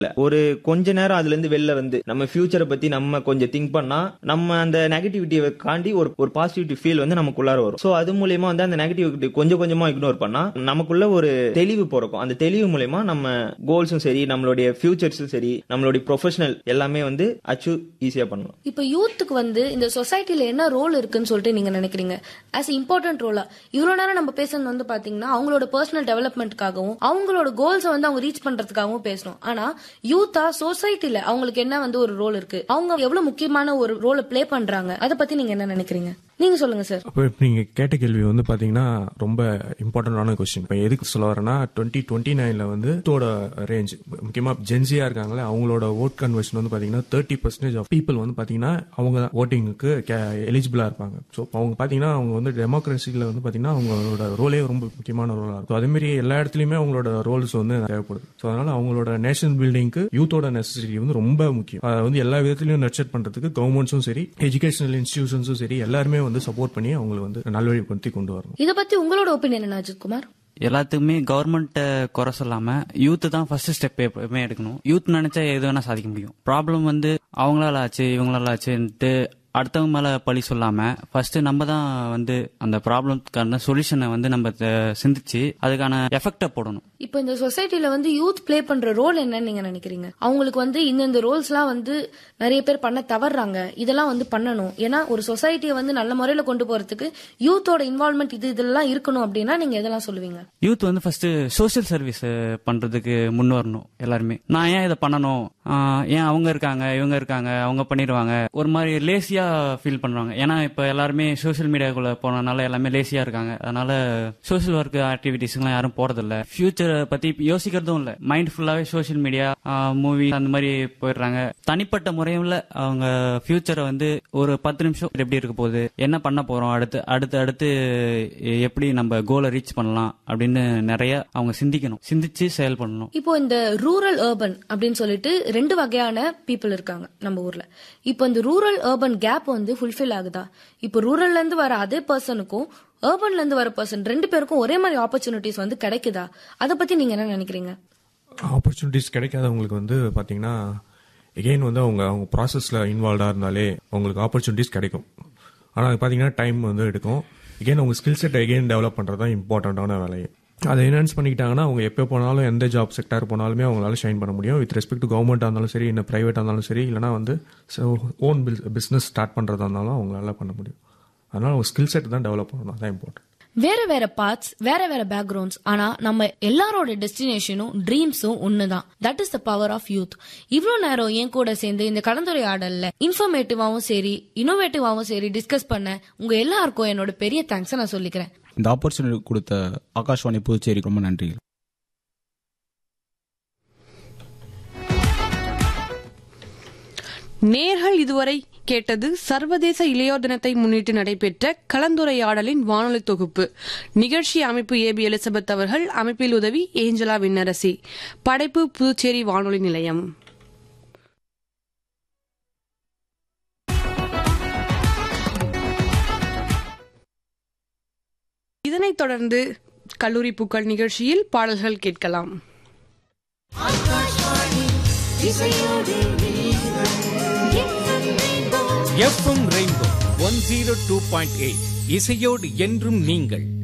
ஒரு கொஞ்ச நேரம் அதுல இருந்து வெளில வந்து நம்ம ஃபியூச்சரை பத்தி நம்ம கொஞ்சம் திங்க் பண்ணா நம்ம அந்த நெகட்டிவிட்டியை காண்டி ஒரு ஒரு பாசிட்டிவிட்டி ஃபீல் வந்து நமக்குள்ளார வரும் சோ அது மூலியமா வந்து அந்த நெகட்டிவிட்டி கொஞ்சம் கொஞ்சமா இக்னோர் பண்ணா நமக்குள்ள ஒரு தெளிவு பிறக்கும் அந்த தெளிவு மூலியமா நம்ம கோல்ஸும் சரி நம்மளுடைய ஃபியூச்சர்ஸும் சரி நம்மளுடைய ப்ரொஃபஷனல் எல்லாமே வந்து அச்சீவ் ஈஸியா பண்ணலாம் இப்ப யூத்துக்கு வந்து இந்த சொசைட்டில என்ன ரோல் இருக்குன்னு சொல்லிட்டு நீங்க நினைக்கிறீங்க ஆஸ் இம்பார்ட்டன்ட் ரோலா இவ்வளவு நேரம் நம்ம பேசுறது வந்து பாத்தீங்கன்னா அவங்களோட பர்சனல் டெவலப்மெண்ட்காகவும் அவங்களோட கோல்ஸை வந்து அவங்க ரீச் பண்றதுக்காகவும் பேசணும் ஆனா யூத்தா சொசைட்டில அவங்களுக்கு என்ன வந்து ஒரு ரோல் இருக்கு அவங்க எவ்வளவு முக்கியமான ஒரு ரோலை ப்ளே பண்றாங்க அதை பத்தி நீங்க என்ன நினைக்கிறீங்க நீங்க சொல்லுங்க சார் அப்போ இப்போ நீங்கள் கேட்ட கேள்வி வந்து பார்த்தீங்கன்னா ரொம்ப இம்பார்ட்டண்டான கொஸ்டின் இப்போ எதுக்கு சொல்ல வரேன்னா டுவெண்ட்டி டுவெண்ட்டி நைனில் வந்து ஓட்டோட ரேஞ்ச் முக்கியமாக ஜென்சியாக இருக்காங்களே அவங்களோட ஓட் கன்வர்ஷன் வந்து பார்த்தீங்கன்னா தேர்ட்டி பர்சன்டேஜ் ஆஃப் பீப்புள் வந்து பார்த்தீங்கன்னா அவங்க ஓட்டிங்க்கு எலிஜிபிளாக இருப்பாங்க ஸோ அவங்க பார்த்தீங்கன்னா அவங்க வந்து டெமோக்ரஸியில் வந்து பார்த்தீங்கன்னா அவங்களோட ரோலே ரொம்ப முக்கியமான ரோலாக இருக்கும் அதேமாரி எல்லா இடத்துலையுமே அவங்களோட ரோல்ஸ் வந்து தேவைப்படுது ஸோ அதனால அவங்களோட நேஷனல் பில்டிங்க்கு யூத்தோட நெசசிட்டி வந்து ரொம்ப முக்கியம் அதை வந்து எல்லா விதத்துலையும் நர்ச்சர் பண்ணுறதுக்கு கவர்மெண்ட்ஸும் சரி எஜுகேஷனல் இன்ஸ்டிடியூஷன்ஸும் சரி எல்லாருமே வந்து சப்போர்ட் பண்ணி அவங்களை வந்து நல்வழிப்படுத்தி கொண்டு வரணும் இத பத்தி உங்களோட ஒப்பீனியன் என்ன அஜித் குமார் எல்லாத்துக்குமே கவர்மெண்ட்டை குறை சொல்லாம யூத் தான் ஃபர்ஸ்ட் ஸ்டெப் எப்பவுமே எடுக்கணும் யூத் நினைச்சா எது வேணா சாதிக்க முடியும் ப்ராப்ளம் வந்து அவங்களால ஆச்சு இவங்களால ஆச்சுன்ட்டு அடுத்தவங்க மேல பழி சொல்லாம ஃபர்ஸ்ட் நம்ம தான் வந்து அந்த ப்ராப்ளம்க்கான சொல்யூஷனை வந்து நம்ம த- சிந்திச்சு அதுக்கான எஃபெக்டை போடணும் இப்போ இந்த சொசைட்டில வந்து யூத் ப்ளே பண்ற ரோல் என்னன்னு நீங்க நினைக்கிறீங்க அவங்களுக்கு வந்து இந்தந்த ரோல்ஸ்லாம் வந்து நிறைய பேர் பண்ண தவறுறாங்க இதெல்லாம் வந்து பண்ணணும் ஏன்னா ஒரு சொசைட்டியை வந்து நல்ல முறையில கொண்டு போறதுக்கு யூத்தோட இன்வால்மெண்ட் இது இதெல்லாம் இருக்கணும் அப்படின்னா நீங்க எதெல்லாம் சொல்லுவீங்க யூத் வந்து ஃபர்ஸ்ட் சோஷியல் சர்வீஸ் பண்றதுக்கு முன் வரணும் எல்லாருமே நான் ஏன் இதை பண்ணணும் ஆஹ் ஏன் அவங்க இருக்காங்க இவங்க இருக்காங்க அவங்க பண்ணிடுவாங்க ஒரு மாதிரி லேசியா ஃபீல் பண்றாங்க ஏன்னா இப்ப எல்லாருமே சோஷியல் மீடியாக்குள்ள போனதுனால எல்லாமே லேசியா இருக்காங்க அதனால சோஷியல் ஒர்க் ஆக்டிவிட்டிஸ்லாம் யாரும் போறதில்ல ஃபியூச்சரை பத்தி யோசிக்கிறதும் இல்ல மைண்ட் ஃபுல்லாவே சோஷியல் மீடியா மூவி அந்த மாதிரி போயிடுறாங்க தனிப்பட்ட முறையில் அவங்க ஃபியூச்சரை வந்து ஒரு பத்து நிமிஷம் எப்படி இருக்க போகுது என்ன பண்ண போறோம் அடுத்து அடுத்து அடுத்து எப்படி நம்ம கோலை ரீச் பண்ணலாம் அப்படின்னு நிறைய அவங்க சிந்திக்கணும் சிந்திச்சு செயல் பண்ணணும் இப்போ இந்த ரூரல் urban அப்படின்னு சொல்லிட்டு ரெண்டு வகையான பீப்புள் இருக்காங்க நம்ம ஊர்ல இப்போ இந்த ரூரல் urban கேப் வந்து ஃபுல்ஃபில் ஆகுதா இப்போ ரூரல்ல இருந்து வர அதே பர்சனுக்கும் urbanல இருந்து வர பர்சன் ரெண்டு பேருக்கும் ஒரே மாதிரி ஆப்பர்ச்சுனிட்டிஸ் வந்து கிடைக்குதா அதை பத்தி நீங்க என்ன நினைக்கிறீங்க ஆப்பர்ச்சுனிட்டிஸ் கிடைக்காதவங்களுக்கு வந்து பார்த்தீங்கன்னா எகெயின் வந்து அவங்க அவங்க ப்ராசஸில் இன்வால்வ்டாக இருந்தாலே அவங்களுக்கு ஆப்பர்ச்சுனிட்டிஸ் கிடைக்கும் ஆனால் அது பார்த்தீங்கன்னா டைம் வந்து எடுக்கும் எகெயின் அவங்க ஸ்கில் செட் எகெயின் டெவலப் பண்ணுறது தான் இம்பார்ட்டண்ட்டான வேலையை அதை என்ஹான்ஸ் பண்ணிக்கிட்டாங்கன்னா அவங்க எப்போ போனாலும் எந்த ஜாப் செக்டார் போனாலுமே அவங்களால ஷைன் பண்ண முடியும் வித் ரெஸ்பெக்ட் டு கவர்மெண்ட்டாக இருந்தாலும் சரி இல்லை ப்ரைவேட்டாக இருந்தாலும் சரி இல்லைனா வந்து ஓன் பிஸ்னஸ் ஸ்டார்ட் பண்ணுறதா இருந்தாலும் அவங்களால பண்ண முடியும் அதனால் அவங்க ஸ்கில் செட் தான் டெவலப் பண்ணணும் அதான் இம்பார்ட்டன்ட் வேற வேற பார்ட்ஸ் வேற வேற பேக்ரவுண்ட்ஸ் ஆனா நம்ம எல்லாரோட டெஸ்டினேஷனும் ட்ரீம்ஸும் ஒண்ணுதான் that is the power of youth இவ்வளவு நேரம் என் கூட சேர்ந்து இந்த கலந்துரையாடல்ல இன்ஃபர்மேட்டிவாவும் சரி இன்னோவேட்டிவாவும் சரி டிஸ்கஸ் பண்ண உங்க எல்லாருக்கும் என்னோட பெரிய தேங்க்ஸ் நான் சொல்லிக்கிறேன் இந்த ஆப்பர்ச்சுனிட்டி கொடுத்த ஆகாஷ்வாணி புதுச்சேரி ரொம்ப நன்றி நேர்கள் இதுவரை கேட்டது சர்வதேச இளையோர் தினத்தை முன்னிட்டு நடைபெற்ற கலந்துரையாடலின் வானொலி தொகுப்பு நிகழ்ச்சி அமைப்பு ஏபி எலிசபெத் அவர்கள் அமைப்பில் உதவி ஏஞ்சலா விண்ணரசி படைப்பு புதுச்சேரி வானொலி நிலையம் இதனைத் தொடர்ந்து கல்லூரி பூக்கள் நிகழ்ச்சியில் பாடல்கள் கேட்கலாம் FM rainbow one zero two point eight இசையோடு என்றும் நீங்கள்